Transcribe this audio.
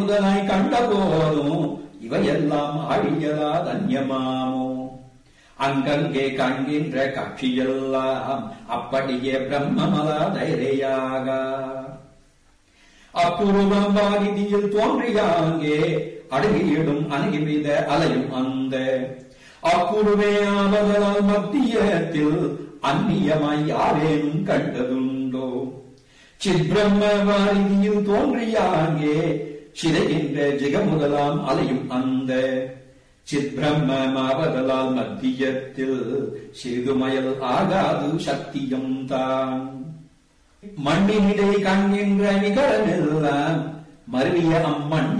முதலாய் கண்ட போதும் இவையெல்லாம் அழியலா தன்யமாமோ அங்கங்கே காண்கின்ற காட்சியெல்லாம் அப்படியே பிரம்மமலா தைரையாக அப்புருவம் வாகிதியில் தோன்றியாங்கே அடங்கியிடும் அணுகிவித அலையும் அந்த அக்குருவே ஆவதலால் மத்தியத்தில் அந்நியமாய் யாரேனும் கண்டதுண்டோ சித்பிரம்ம வாரிதியில் தோன்றியாங்கே சிதைகின்ற ஜெகமுதலாம் அலையும் அந்த சித்பிரம்மமாவதலால் மத்தியத்தில் சிறுதுமயல் ஆகாது சக்தியும் தான் மண்ணினிடை காண்கின்ற நிகழமெல்லாம் மருவிய அம்மண்